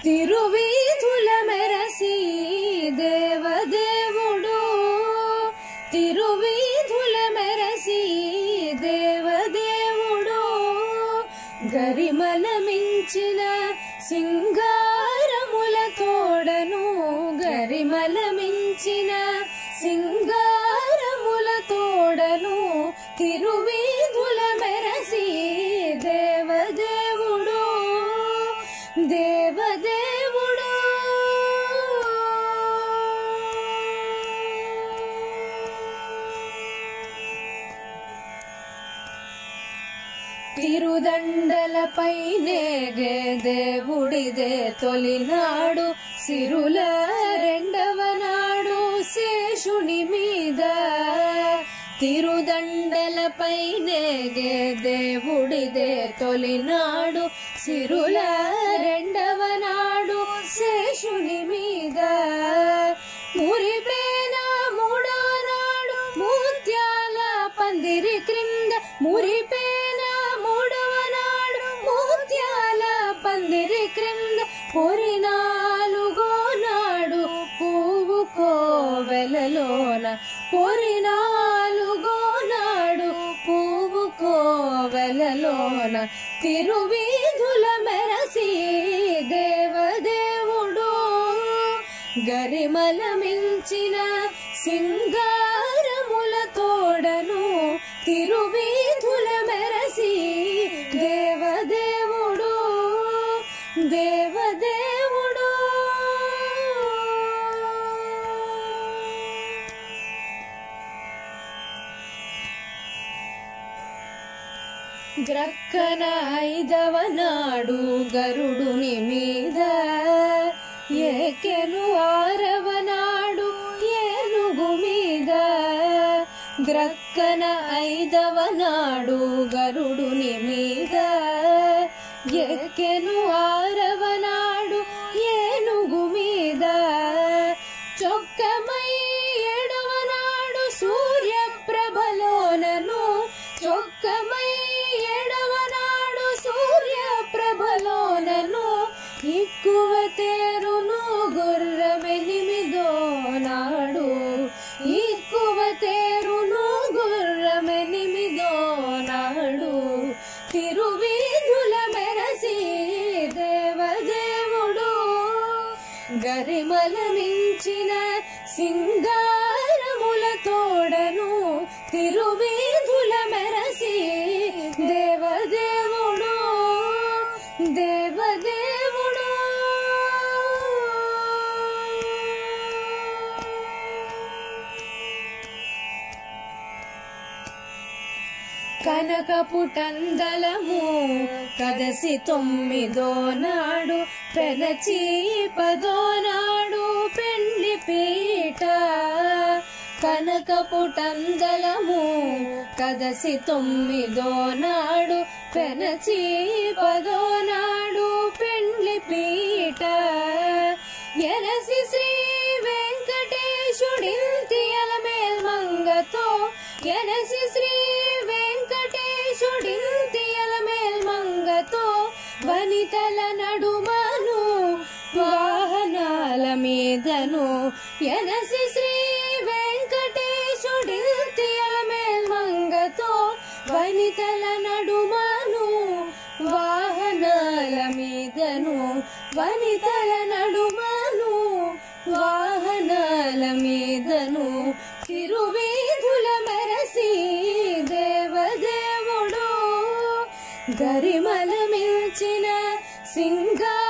తిరువీధుల మెరసి దేవదేవుడు తిరువీధుల మెరసి దేవదేవుడు గరిమల మించిన సింగారముల తోడను గరిమల మించిన సింగారముల తోడను తిరువీధుల మెరసి దేవదేవుడు దేవదేవుడు తిరుదండలపైనే దేవుడిదే తొలినాడు సిరుల రెండవ నాడు శేషుని మీద తిరుదండలపైనే దేవుడిదే తొలినాడు సిరుల రెండవ నాడు శేషుని మీద మురిపేన మూడవ నాడు ముత్యాల పందిరి క్రింద మురిపేన మూడవ నాడు ముత్యాల పందిరి క్రింద పొరి నాలుగో నాడు పువ్వు కోవెలలోన పొరి నాలుగో నాడు పువ్వు కోవెలలోన తిరువీధుల మెరసి దేవదేవుడు గరిమల మించిన సింగారముల తోడను తిరువీధుల మెరసి దేవదేవుడు దేవదేవుడు గ్రక్కన ఐదవ నాడు గరుడుని మీద ఏకెను ఆరవ నాడు ఏనుగు మీద గ్రక్కన ఐదవ నాడు గరుడుని మీద ఎక్కెను ఆరవ నాడు ఏనుగు మీద చొక్కమై ఏడవ నాడు సూర్య ప్రభలోనను చొక్కమై ఏడవ నాడు సూర్య ప్రభలోనను ఎక్కువ తేరును గుర్రమెనిమిదో నాడు ఎక్కువ తేరును గుర్రమెనిమిదో నాడు తిరువీధుల మెరసి దేవదేవుడు గరిమల మించిన సింగారముల తోడను తిరువీధుల మెరసి దేవదేవుడు దేవదేవుడు కనకపుటందలము కదసి తొమ్మిదో నాడు పెదచి పదో నాడు పెండ్లి పీట కనకపుటందలము కదసి తొమ్మిదో నాడు పెనచి పదో నాడు పెండ్లి పీట ఎరసి శ్రీ వెంకటేశుడింతి అలమేల్ మంగతో ఎనసి శ్రీ వెంకటేశుడింతి అలమేల్ మంగతో వనితల నడుమను వాహనాల మీదను ఎనసి శ్రీ వెంకటేశుడింతి అలమేల్ మంగతో వనితల నడుమను వాహనాల మీదను వనితల నడుమను వాహనాల మీదను తిరువీధుల మెరసి దేవదేవుడు గరిమల మిల్చిన సింగా